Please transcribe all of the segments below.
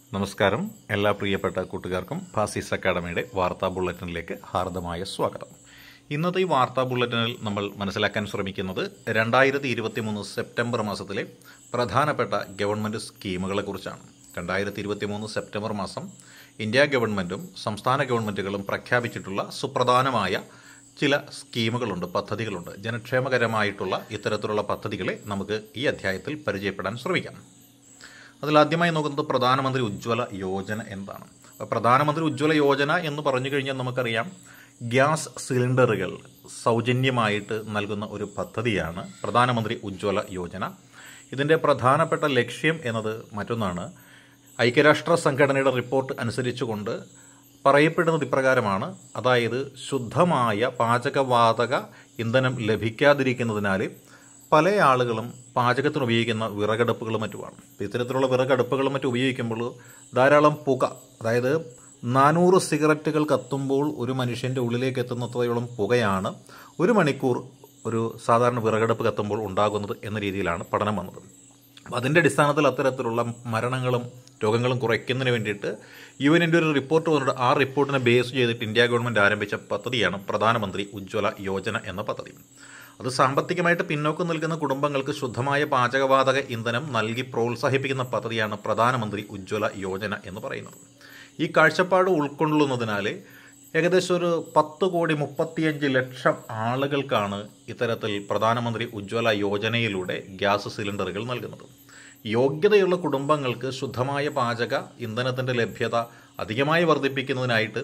നമസ്കാരം എല്ലാ പ്രിയപ്പെട്ട കൂട്ടുകാർക്കും ഫാസിസ് അക്കാഡമിയുടെ വാർത്താ ബുള്ളറ്റിനിലേക്ക് ഹാർദമായ സ്വാഗതം ഇന്നത്തെ ഈ വാർത്താ ബുള്ളറ്റിനിൽ നമ്മൾ മനസ്സിലാക്കാൻ ശ്രമിക്കുന്നത് രണ്ടായിരത്തി ഇരുപത്തി മൂന്ന് സെപ്റ്റംബർ മാസത്തിലെ പ്രധാനപ്പെട്ട ഗവൺമെൻറ് സ്കീമുകളെക്കുറിച്ചാണ് രണ്ടായിരത്തി ഇരുപത്തി മൂന്ന് സെപ്റ്റംബർ മാസം ഇന്ത്യ ഗവൺമെൻറ്റും സംസ്ഥാന ഗവൺമെൻറ്റുകളും പ്രഖ്യാപിച്ചിട്ടുള്ള സുപ്രധാനമായ ചില സ്കീമുകളുണ്ട് പദ്ധതികളുണ്ട് ജനക്ഷേമകരമായിട്ടുള്ള ഇത്തരത്തിലുള്ള പദ്ധതികളെ നമുക്ക് ഈ അധ്യായത്തിൽ പരിചയപ്പെടാൻ ശ്രമിക്കാം അതിൽ ആദ്യമായി നോക്കുന്നത് പ്രധാനമന്ത്രി ഉജ്ജ്വല യോജന എന്താണ് അപ്പോൾ പ്രധാനമന്ത്രി ഉജ്ജ്വല യോജന എന്ന് പറഞ്ഞു കഴിഞ്ഞാൽ നമുക്കറിയാം ഗ്യാസ് സിലിണ്ടറുകൾ സൗജന്യമായിട്ട് നൽകുന്ന ഒരു പദ്ധതിയാണ് പ്രധാനമന്ത്രി ഉജ്ജ്വല യോജന ഇതിൻ്റെ പ്രധാനപ്പെട്ട ലക്ഷ്യം എന്നത് മറ്റൊന്നാണ് ഐക്യരാഷ്ട്ര സംഘടനയുടെ റിപ്പോർട്ട് അനുസരിച്ചുകൊണ്ട് പറയപ്പെടുന്നത് ഇപ്രകാരമാണ് അതായത് ശുദ്ധമായ പാചകവാതക ഇന്ധനം ലഭിക്കാതിരിക്കുന്നതിനാൽ പല ആളുകളും പാചകത്തിന് ഉപയോഗിക്കുന്ന വിറകടുപ്പുകളും മറ്റുമാണ് ഇത്തരത്തിലുള്ള വിറകടുപ്പുകളും മറ്റും ഉപയോഗിക്കുമ്പോൾ ധാരാളം പുക അതായത് നാനൂറ് സിഗരറ്റുകൾ കത്തുമ്പോൾ ഒരു മനുഷ്യൻ്റെ ഉള്ളിലേക്ക് എത്തുന്നത്രയോളം പുകയാണ് ഒരു മണിക്കൂർ ഒരു സാധാരണ വിറകടുപ്പ് കത്തുമ്പോൾ ഉണ്ടാകുന്നത് എന്ന രീതിയിലാണ് പഠനം വന്നത് അപ്പോൾ അതിൻ്റെ അടിസ്ഥാനത്തിൽ അത്തരത്തിലുള്ള മരണങ്ങളും രോഗങ്ങളും കുറയ്ക്കുന്നതിന് വേണ്ടിയിട്ട് യു എൻ്റെ ഒരു റിപ്പോർട്ട് വന്നിട്ട് ആ റിപ്പോർട്ടിനെ ബേസ് ചെയ്തിട്ട് ഇന്ത്യ ഗവൺമെൻറ് ആരംഭിച്ച പദ്ധതിയാണ് പ്രധാനമന്ത്രി ഉജ്ജ്വല യോജന എന്ന പദ്ധതി അത് സാമ്പത്തികമായിട്ട് പിന്നോക്കം നിൽക്കുന്ന കുടുംബങ്ങൾക്ക് ശുദ്ധമായ പാചകവാതക ഇന്ധനം നൽകി പ്രോത്സാഹിപ്പിക്കുന്ന പദ്ധതിയാണ് പ്രധാനമന്ത്രി ഉജ്ജ്വല യോജന എന്ന് പറയുന്നത് ഈ കാഴ്ചപ്പാട് ഉൾക്കൊള്ളുന്നതിനാൽ ഏകദേശം ഒരു പത്ത് കോടി മുപ്പത്തിയഞ്ച് ലക്ഷം ആളുകൾക്കാണ് ഇത്തരത്തിൽ പ്രധാനമന്ത്രി ഉജ്ജ്വല യോജനയിലൂടെ ഗ്യാസ് സിലിണ്ടറുകൾ നൽകുന്നത് യോഗ്യതയുള്ള കുടുംബങ്ങൾക്ക് ശുദ്ധമായ പാചക ഇന്ധനത്തിൻ്റെ ലഭ്യത അധികമായി വർദ്ധിപ്പിക്കുന്നതിനായിട്ട്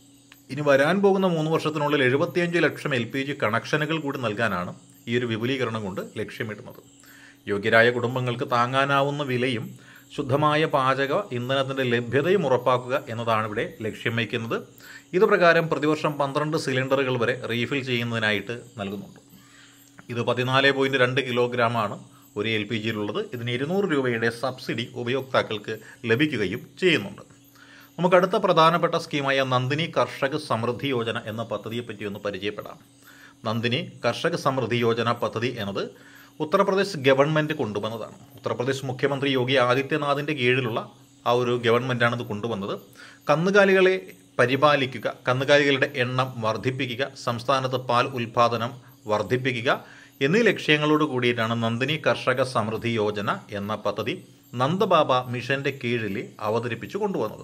ഇനി വരാൻ പോകുന്ന മൂന്ന് വർഷത്തിനുള്ളിൽ എഴുപത്തിയഞ്ച് ലക്ഷം എൽ പി ജി കണക്ഷനുകൾ കൂടി നൽകാനാണ് ഈ ഒരു വിപുലീകരണം കൊണ്ട് ലക്ഷ്യമിടുന്നത് യോഗ്യരായ കുടുംബങ്ങൾക്ക് താങ്ങാനാവുന്ന വിലയും ശുദ്ധമായ പാചക ഇന്ധനത്തിൻ്റെ ലഭ്യതയും ഉറപ്പാക്കുക എന്നതാണ് ഇവിടെ ലക്ഷ്യം വയ്ക്കുന്നത് ഇത് പ്രകാരം പ്രതിവർഷം പന്ത്രണ്ട് സിലിണ്ടറുകൾ വരെ റീഫിൽ ചെയ്യുന്നതിനായിട്ട് നൽകുന്നുണ്ട് ഇത് പതിനാല് പോയിൻറ്റ് രണ്ട് കിലോഗ്രാമാണ് ഒരു എൽ പി ജിയിലുള്ളത് ഇതിന് ഇരുന്നൂറ് രൂപയുടെ സബ്സിഡി ഉപയോക്താക്കൾക്ക് ലഭിക്കുകയും ചെയ്യുന്നുണ്ട് നമുക്ക് അടുത്ത പ്രധാനപ്പെട്ട സ്കീമായ നന്ദിനി കർഷക സമൃദ്ധി യോജന എന്ന പദ്ധതിയെപ്പറ്റി ഒന്ന് പരിചയപ്പെടാം നന്ദിനി കർഷക സമൃദ്ധി യോജന പദ്ധതി എന്നത് ഉത്തർപ്രദേശ് ഗവൺമെൻറ് കൊണ്ടുവന്നതാണ് ഉത്തർപ്രദേശ് മുഖ്യമന്ത്രി യോഗി ആദിത്യനാഥിൻ്റെ കീഴിലുള്ള ആ ഒരു ഗവൺമെൻറ്റാണ് ഇത് കൊണ്ടുവന്നത് കന്നുകാലികളെ പരിപാലിക്കുക കന്നുകാലികളുടെ എണ്ണം വർദ്ധിപ്പിക്കുക സംസ്ഥാനത്ത് പാൽ ഉൽപാദനം വർദ്ധിപ്പിക്കുക എന്നീ ലക്ഷ്യങ്ങളോട് കൂടിയിട്ടാണ് നന്ദിനി കർഷക സമൃദ്ധി യോജന എന്ന പദ്ധതി നന്ദബാബ മിഷന്റെ കീഴിൽ അവതരിപ്പിച്ചു കൊണ്ടുവന്നത്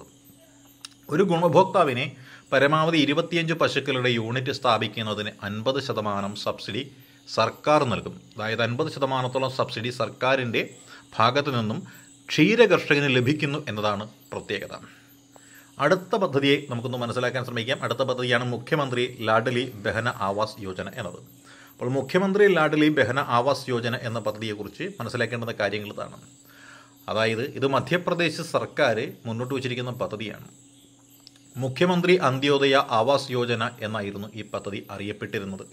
ഒരു ഗുണഭോക്താവിനെ പരമാവധി ഇരുപത്തിയഞ്ച് പശുക്കളുടെ യൂണിറ്റ് സ്ഥാപിക്കുന്നതിന് അൻപത് ശതമാനം സബ്സിഡി സർക്കാർ നൽകും അതായത് അൻപത് ശതമാനത്തോളം സബ്സിഡി സർക്കാരിൻ്റെ ഭാഗത്തു നിന്നും ക്ഷീര കർഷകന് ലഭിക്കുന്നു എന്നതാണ് പ്രത്യേകത അടുത്ത പദ്ധതിയെ നമുക്കൊന്ന് മനസ്സിലാക്കാൻ ശ്രമിക്കാം അടുത്ത പദ്ധതിയാണ് മുഖ്യമന്ത്രി ലാഡലി ബെഹന ആവാസ് യോജന എന്നത് അപ്പോൾ മുഖ്യമന്ത്രി ലാഡലി ബെഹന ആവാസ് യോജന എന്ന പദ്ധതിയെക്കുറിച്ച് മനസ്സിലാക്കേണ്ടുന്ന കാര്യങ്ങൾ ഇതാണ് അതായത് ഇത് മധ്യപ്രദേശ് സർക്കാർ മുന്നോട്ട് വച്ചിരിക്കുന്ന പദ്ധതിയാണ് മുഖ്യമന്ത്രി അന്ത്യോദയ ആവാസ് യോജന എന്നായിരുന്നു ഈ പദ്ധതി അറിയപ്പെട്ടിരുന്നത്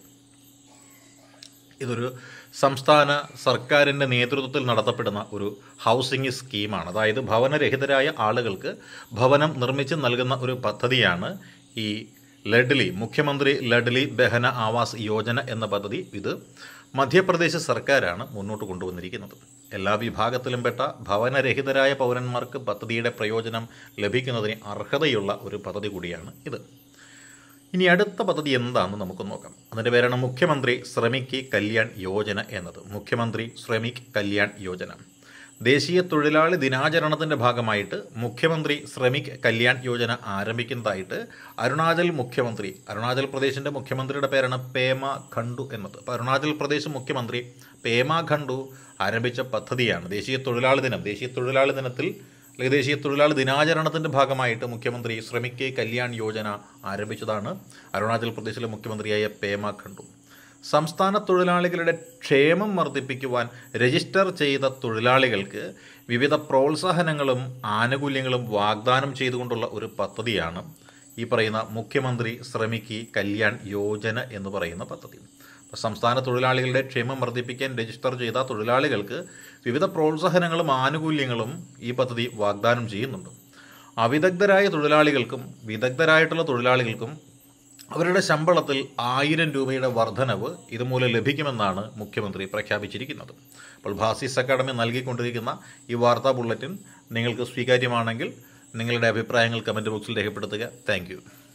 ഇതൊരു സംസ്ഥാന സർക്കാരിൻ്റെ നേതൃത്വത്തിൽ നടത്തപ്പെടുന്ന ഒരു ഹൗസിംഗ് സ്കീമാണ് അതായത് ഭവനരഹിതരായ ആളുകൾക്ക് ഭവനം നിർമ്മിച്ച് നൽകുന്ന ഒരു പദ്ധതിയാണ് ഈ ലഡ്ലി മുഖ്യമന്ത്രി ലഡ്ലി ബെഹന ആവാസ് യോജന എന്ന പദ്ധതി ഇത് മധ്യപ്രദേശ് സർക്കാരാണ് മുന്നോട്ട് കൊണ്ടുവന്നിരിക്കുന്നത് എല്ലാ വിഭാഗത്തിലും പെട്ട ഭവനരഹിതരായ പൗരന്മാർക്ക് പദ്ധതിയുടെ പ്രയോജനം ലഭിക്കുന്നതിന് അർഹതയുള്ള ഒരു പദ്ധതി കൂടിയാണ് ഇത് ഇനി അടുത്ത പദ്ധതി എന്താണെന്ന് നമുക്ക് നോക്കാം അതിൻ്റെ പേരാണ് മുഖ്യമന്ത്രി ശ്രമിക് കല്യാൺ യോജന എന്നത് മുഖ്യമന്ത്രി ശ്രമിക് കല്യാൺ യോജന ദേശീയ തൊഴിലാളി ദിനാചരണത്തിൻ്റെ ഭാഗമായിട്ട് മുഖ്യമന്ത്രി ശ്രമിക് കല്യാൺ യോജന ആരംഭിക്കുന്നതായിട്ട് അരുണാചൽ മുഖ്യമന്ത്രി അരുണാചൽ പ്രദേശിൻ്റെ മുഖ്യമന്ത്രിയുടെ പേരാണ് പേമ ഖണ്ഡു എന്നത് അപ്പോൾ അരുണാചൽ പ്രദേശ് മുഖ്യമന്ത്രി പേമ ഖണ്ഡു ആരംഭിച്ച പദ്ധതിയാണ് ദേശീയ തൊഴിലാളി ദിനം ദേശീയ തൊഴിലാളി ദിനത്തിൽ അല്ലെങ്കിൽ ദേശീയ തൊഴിലാളി ദിനാചരണത്തിൻ്റെ ഭാഗമായിട്ട് മുഖ്യമന്ത്രി ശ്രമിക് കല്യാൺ യോജന ആരംഭിച്ചതാണ് അരുണാചൽ പ്രദേശിലെ മുഖ്യമന്ത്രിയായ പേമ ഖണ്ഡു സംസ്ഥാന തൊഴിലാളികളുടെ ക്ഷേമം വർദ്ധിപ്പിക്കുവാൻ രജിസ്റ്റർ ചെയ്ത തൊഴിലാളികൾക്ക് വിവിധ പ്രോത്സാഹനങ്ങളും ആനുകൂല്യങ്ങളും വാഗ്ദാനം ചെയ്തുകൊണ്ടുള്ള ഒരു പദ്ധതിയാണ് ഈ പറയുന്ന മുഖ്യമന്ത്രി ശ്രമിക്ക് കല്യാൺ യോജന എന്ന് പറയുന്ന പദ്ധതി സംസ്ഥാന തൊഴിലാളികളുടെ ക്ഷേമം വർദ്ധിപ്പിക്കാൻ രജിസ്റ്റർ ചെയ്ത തൊഴിലാളികൾക്ക് വിവിധ പ്രോത്സാഹനങ്ങളും ആനുകൂല്യങ്ങളും ഈ പദ്ധതി വാഗ്ദാനം ചെയ്യുന്നുണ്ട് അവിദഗ്ധരായ തൊഴിലാളികൾക്കും വിദഗ്ധരായിട്ടുള്ള തൊഴിലാളികൾക്കും അവരുടെ ശമ്പളത്തിൽ ആയിരം രൂപയുടെ വർധനവ് ഇതുമൂലം ലഭിക്കുമെന്നാണ് മുഖ്യമന്ത്രി പ്രഖ്യാപിച്ചിരിക്കുന്നത് അപ്പോൾ ഭാസിസ് അക്കാഡമി നൽകിക്കൊണ്ടിരിക്കുന്ന ഈ വാർത്താ ബുള്ളറ്റിൻ നിങ്ങൾക്ക് സ്വീകാര്യമാണെങ്കിൽ നിങ്ങളുടെ അഭിപ്രായങ്ങൾ കമൻറ്റ് ബോക്സിൽ രേഖപ്പെടുത്തുക താങ്ക്